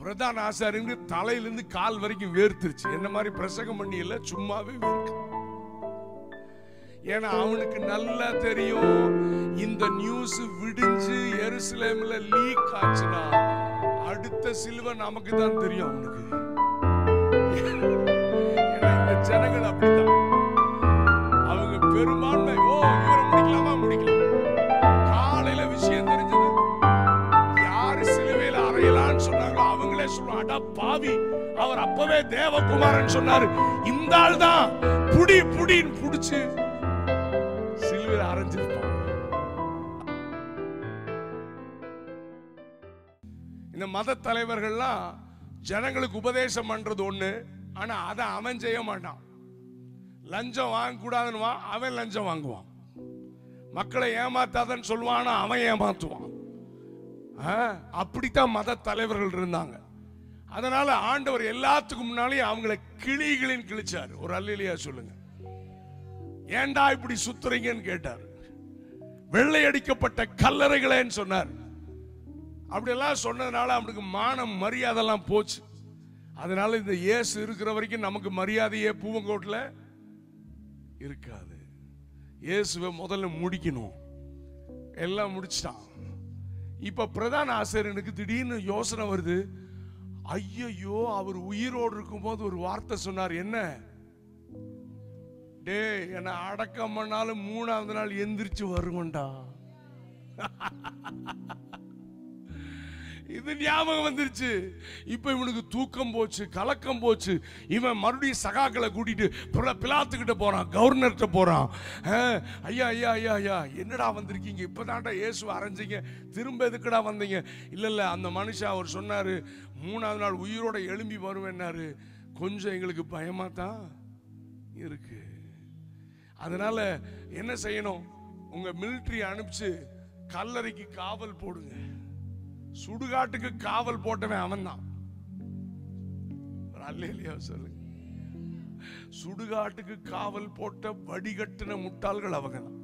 பிரதான ஆசாரிங்க தலையிலிருந்து கால் வரைக்கும் வேர்த்துருச்சு என்ன மாதிரி பிரசங்கம் பண்ணி இல்ல சும்மாவே வேர்க்கு ஏன்னா அவனுக்கு நல்லா தெரியும் இந்த நியூஸ் விடிஞ்சு எருசலேம்ல லீக் ஆச்சுன்னா அடுத்த சிலுவை நமக்கு தான் தெரியும் அவனுக்கு ஏன்னா இந்த ஜனங்கள் அப்படிதான் அவங்க பெரும்பான்மை ஓ இவரை முடிக்கலாமா முடிக்கலாம் காலையில விஷயம் தெரிஞ்சது யாரு சிலுவையில அறையலான்னு சொன்னாங்களோ அவங்களே சொல்லுவாங்க அட பாவி அவர் அப்பவே தேவகுமாரன் சொன்னாரு இந்த ஆள் தான் புடி புடின்னு புடிச்சு சிலுவையில அரைஞ்சிருப்பாங்க இந்த மத தலைவர்கள்லாம் ஜனங்களுக்கு உபதேசம் பண்றது ஒண்ணு ஆனா அதை அவன் செய்ய மாட்டான் லஞ்சம் வாங்க கூடாதுன்னு அவன் லஞ்சம் வாங்குவான் மக்களை ஏமாத்தாதன்னு சொல்லுவான் ஆனா அவன் ஏமாத்துவான் ஆ, அப்படித்தான் மத தலைவர்கள் இருந்தாங்க அதனால ஆண்டவர் எல்லாத்துக்கும் முன்னாலேயும் அவங்கள கிளிகளின் கிழிச்சார் ஒரு அல்லையா சொல்லுங்க ஏன்டா இப்படி சுத்துறீங்கன்னு கேட்டார் வெள்ளை அடிக்கப்பட்ட கல்லறைகளேன்னு சொன்னார் அப்படியெல்லாம் சொன்னதுனால அவனுக்கு மானம் மரியாதைலாம் போச்சு அதனால இந்த இயேசு இருக்கிற வரைக்கும் நமக்கு மரியாதையே பூவங்கோட்டில் இருக்காது இயேசுவை முதல்ல முடிக்கணும் எல்லாம் முடிச்சிட்டான் இப்ப பிரதான ஆசிரியனுக்கு திடீர்னு யோசனை வருது ஐயையோ அவர் உயிரோடு இருக்கும்போது ஒரு வார்த்தை சொன்னார் என்ன டேய் என்னை அடக்கம் பண்ணாலும் மூணாவது நாள் எந்திரிச்சு வருவன்டா இது ஞாபகம் வந்துருச்சு இப்ப இவனுக்கு தூக்கம் போச்சு கலக்கம் போச்சு இவன் மறுபடியும் சகாக்களை கூட்டிட்டு பில- பிலாத்துக்கிட்ட போறான் கவர்னர்கிட்ட போறான் ஆ, ஐயா ஐயா ஐயா ஐயா என்னடா வந்திருக்கீங்க இப்பதான்டா இயேசு அரைஞ்சீங்க திரும்ப எதுக்குடா வந்தீங்க இல்ல இல்ல அந்த மனுஷன் அவர் சொன்னாரு மூணாவது நாள் உயிரோட எழும்பி வருவேன்னாரு கொஞ்சம் எங்களுக்கு பயமா தான் இருக்கு அதனால என்ன செய்யணும் உங்க மிலிட்டரி அனுப்பிச்சு கல்லறைக்கு காவல் போடுங்க சுடுகாட்டுக்கு காவல் போட்டவன் அவன்தான் ஒரு அல்லேலியா சொல்லுங்க சுடுகாட்டுக்கு காவல் போட்ட வடிகட்டின முட்டாள்கள் அவங்க தான்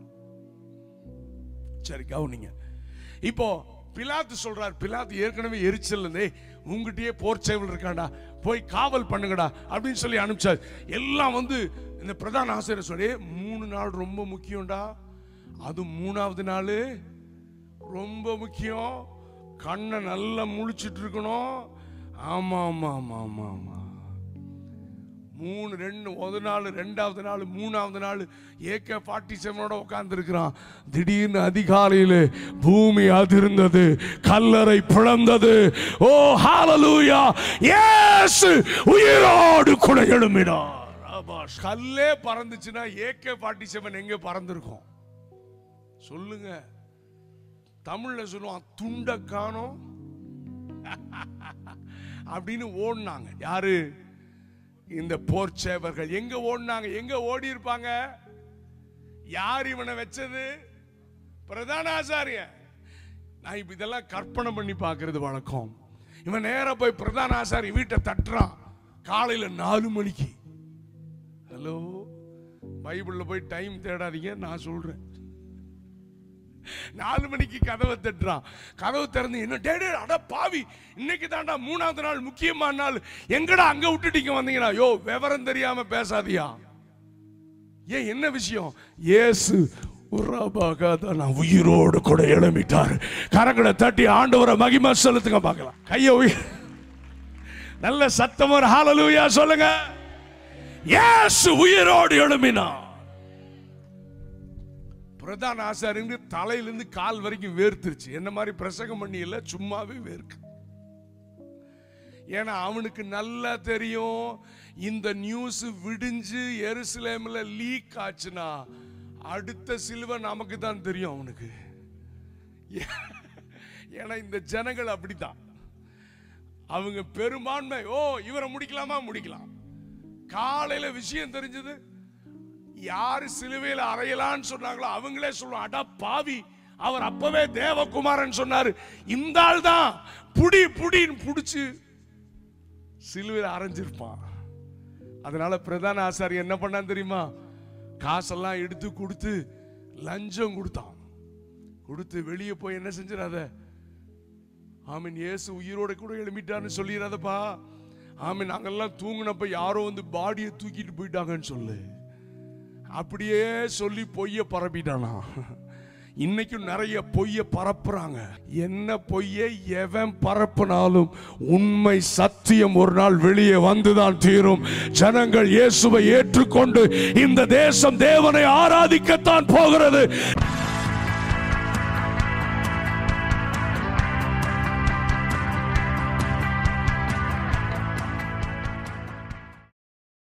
சரி கவனிங்க இப்போ பிலாத்து சொல்றார் பிலாத்து ஏற்கனவே எரிச்சல் இருந்தே உங்ககிட்டயே போர் சேவல் இருக்காண்டா போய் காவல் பண்ணுங்கடா அப்படின்னு சொல்லி அனுப்பிச்சார் எல்லாம் வந்து இந்த பிரதான ஆசிரியர் சொல்லி மூணு நாள் ரொம்ப முக்கியம்டா அது மூணாவது நாள் ரொம்ப முக்கியம் கண்ணை நல்லா முழிச்சிட்டு இருக்கணும் ஆமா ஆமா ஆமா ஆமா ஆமா மூணு ரெண்டு ஒரு நாள் ரெண்டாவது நாள் மூணாவது நாள் ஏகே ஃபார்ட்டி செவனோட உட்கார்ந்து இருக்கிறான் திடீர்னு அதிகாலையில் பூமி அதிர்ந்தது கல்லறை பிளந்தது ஓ ஹalleluya இயேசு உயிரோடு கூட எழும்பினார் ஆபாஷ். கல்லே பறந்துச்சுன்னா ஏகே ஃபார்ட்டி செவன் எங்க பறந்திருக்கும் சொல்லுங்க தமிழ்ல சொல்லுவான் துண்ட காணோம் அப்படின்னு ஓடினாங்க யாரு இந்த போர் சேவர்கள் எங்க ஓடினாங்க எங்க ஓடி இருப்பாங்க யார் இவனை வச்சது பிரதான ஆசாரியன் நான் இப்ப இதெல்லாம் கற்பனை பண்ணி பார்க்கிறது வழக்கம் இவன் நேரா போய் பிரதான ஆசாரி வீட்டை தட்டுறான் காலையில நாலு மணிக்கு ஹலோ பைபிள்ல போய் டைம் தேடாதீங்க நான் சொல்றேன் நாலு மணிக்கு கதவை தட்டுறான் கதவு திறந்து என்ன டே டே, அட பாவி இன்னைக்கு தாண்டா மூணாவது நாள் முக்கியமான நாள் எங்கடா அங்க விட்டுட்டீங்க வந்தீங்கன்னா யோ விவரம் தெரியாம பேசாதியா ஏன் என்ன விஷயம் இயேசு உறவாகாத நான் உயிரோடு கூட எழும்பிட்டார் கரங்களை தட்டி ஆண்டவரை மகிமை செலுத்துங்க பார்க்கலாம் கையை உயர் நல்ல சத்தம் ஒரு ஹalleluya சொல்லுங்க இயேசு உயிரோடு எழும்பினார் பிரதான ஆசாரிங்க தலையிலிருந்து கால் வரைக்கும் வேர்த்துருச்சு என்ன மாதிரி பிரசங்கம் பண்ணி இல்ல சும்மாவே வேர்க்கு ஏன்னா அவனுக்கு நல்லா தெரியும் இந்த நியூஸ் விடிஞ்சு எருசலேம்ல லீக் ஆச்சுன்னா அடுத்த சிலுவை நமக்கு தான் தெரியும் அவனுக்கு ஏன்னா இந்த ஜனங்கள் அப்படித்தான் அவங்க பெரும்பான்மை ஓ இவரை முடிக்கலாமா முடிக்கலாம் காலையில விஷயம் தெரிஞ்சது யாரு சிலுவையில் அறையலான்னு சொன்னாங்களோ அவங்களே சொல்லுவாங்க அட பாவி அவர் அப்பவே தேவகுமாரன் சொன்னாரு இந்த ஆள் தான் புடி புடின்னு புடிச்சு சிலுவையில் அரைஞ்சிருப்பான் அதனால பிரதான ஆசாரி என்ன பண்ணான் தெரியுமா காசெல்லாம் எடுத்து கொடுத்து லஞ்சம் கொடுத்தான் கொடுத்து வெளியே போய் என்ன செஞ்சிடாத ஆமீன் இயேசு உயிரோட கூட எழும்பிட்டான்னு சொல்லிடாதப்பா ஆமீன் நாங்கெல்லாம் தூங்கினப்ப யாரோ வந்து பாடியை தூக்கிட்டு போயிட்டாங்கன்னு சொல்லு அப்படியே சொல்லி பொய்ய பரப்பிட்டானா இன்னைக்கும் நிறைய பொய்ய பரப்புறாங்க என்ன பொய்யை எவன் பரப்புனாலும் உண்மை சத்தியம் ஒரு நாள் வெளியே வந்துதான் தீரும் ஜனங்கள் இயேசுவை ஏற்றுக்கொண்டு இந்த தேசம் தேவனை ஆராதிக்கத்தான் போகிறது